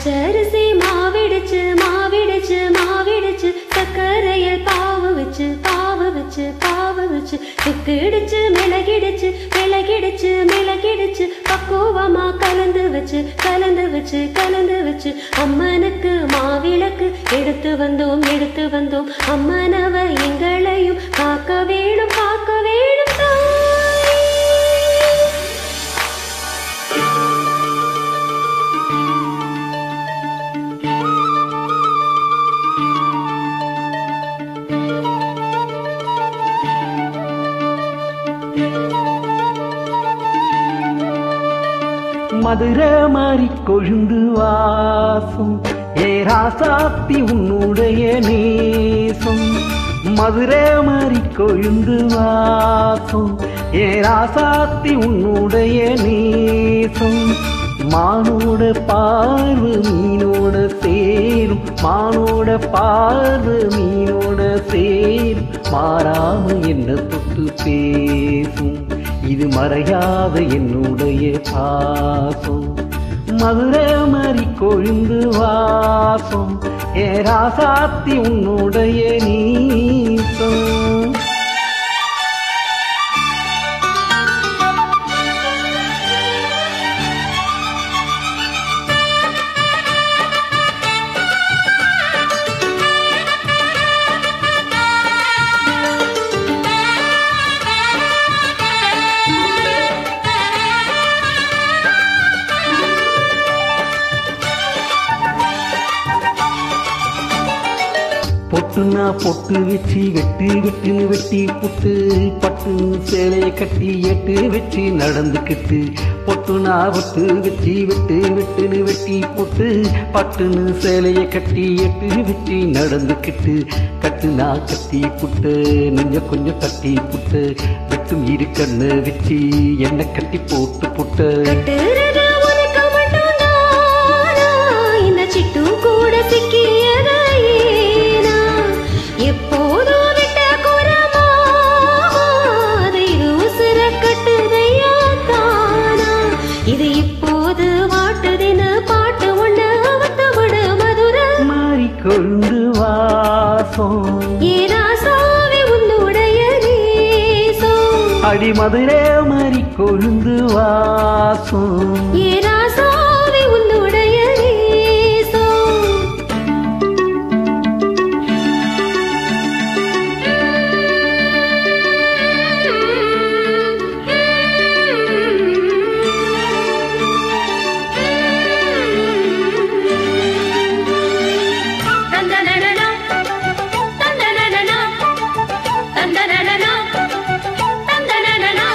பச்சரிசி மாவிடுச்சு மாவிடுச்சு மாவிடுச்சு சக்கரையில் பாவு வச்சு பாவு வச்சு பாவு வச்சு சுக்கிடுச்சு மிளகிடுச்சு மிளகிடுச்சு மிளகிடுச்சு பக்குவமா கலந்து வச்சு கலந்து வச்சு கலந்து வச்சு அம்மனுக்கு மாவிளக்கு எடுத்து வந்தோம் எடுத்து வந்தோம் அம்மனவ எங்களையும் காக்க வேணும் காக்க வேணும் தாய் மதுரை மாறி கொழுந்து வாசம் ஏ ராசாத்தி உன்னுடைய நேசம் மதுரை மாறி கொழுந்து வாசம் ஏ ராசாத்தி உன்னுடைய நேசம் மானோட பார்வு மீனோட சேரும் மானோட பார்வு மீனோட சேரும் மாறாம என்ன தொட்டு பேசும் இது மறையாத என்னுடைய பாசம் மதுரை மாறி கொழுந்து வாசம் ஏ ராசாத்தி உன்னுடைய நீசம் பொட்டுனா பொட்டு வச்சு வெட்டு வெட்டுன்னு வெட்டி புட்டு பட்டு சேலையை கட்டி எட்டு வச்சு நடந்துக்கிட்டு பொட்டுனா பொட்டு வச்சு வெட்டு வெட்டுன்னு வெட்டி புட்டு பட்டுன்னு சேலையை கட்டி எட்டு வச்சு நடந்துக்கிட்டு கட்டுனா கட்டி புட்டு நெஞ்ச கொஞ்சம் கட்டி புட்டு வெட்டும் இரு கண்ணு வச்சு எண்ணெய் கட்டி போட்டு புட்டு கட்டுறது உனக்கு மட்டும்தானா? இந்த சிட்டு கூட சிக்கியது ஏனா? எப்போதும் விட்ட குரமா? அது இது உசுர கட்டுதையா தானா? இது இப்போது வாட்டுதுன்னு பாட்டு ஒண்ணு அவத்த விடு மதுரை மாறி கொழுந்து வாசம் ஏராசாவே உன்னுடைய நேசம் அடி மதுரை மாறி கொழுந்து வாசம் ஏராசாவே உன்னுடைய நேசம் தந்தனனனா தந்தனனனா தந்தனனனா தந்தனனனா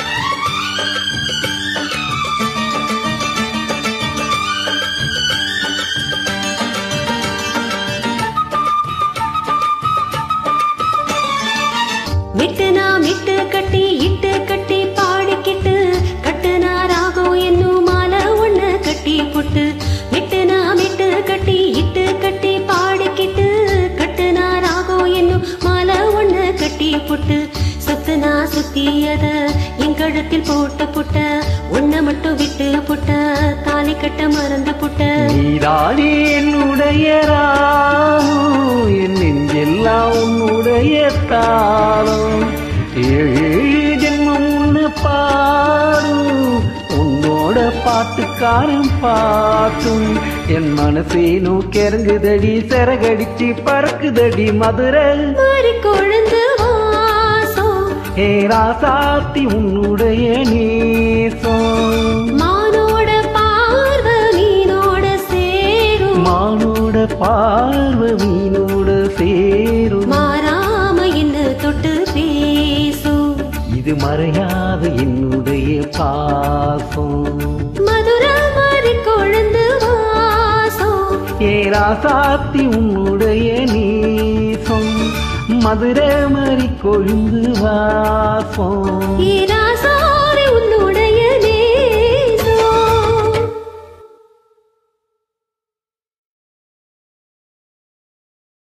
மிட்டுனா மிட்டு கட்டி இட்டு கட்டி பாடிக்கிட்டு கட்டுனா ராகம் என்னும் மாலை ஒண்ணு கட்டி புட்டு மிட்டுனா மிட்டு கட்டி இட்டு கட்டி பாடிக்கிட்டு கட்டுனா ராகம் என்னும் மாலை ஒண்ணு கட்டி புட்டு சுத்துனா சுத்தியத என் கழுத்தில் போட்டு புட்ட உன்னை மட்டும் விட்டு புட்ட தாலி கட்ட மறந்து புட்ட நீதானே என்னுடைய ராகம் என் நெஞ்செல்லாம் உன்னுடைய தாளம் ஏழு ஜென்மம் உன்னை பாடும் உன்னோட பாட்டுக்காரன் பாட்டும் என் மனசே நோக்கிறங்குதடி சிறகடிச்சு பறக்குதடி மதுரை மாறி கொழுந்து வாசம் ஏ ராசாத்தி உன்னுடைய நேசம் மானோட பார்வை மீனோட சேரும் மானோட பார்வை மீனோட சேரும் மாறாம என்ன தொட்டு பேசும் இது மறையாத என்னுடைய பாசம் மதுரை மாறி கொழுந்து வாசம் ஏ ராசாத்தி உன்னுடைய நேசம் மதுரை மறி கொழுந்து வாசம் ஏராசா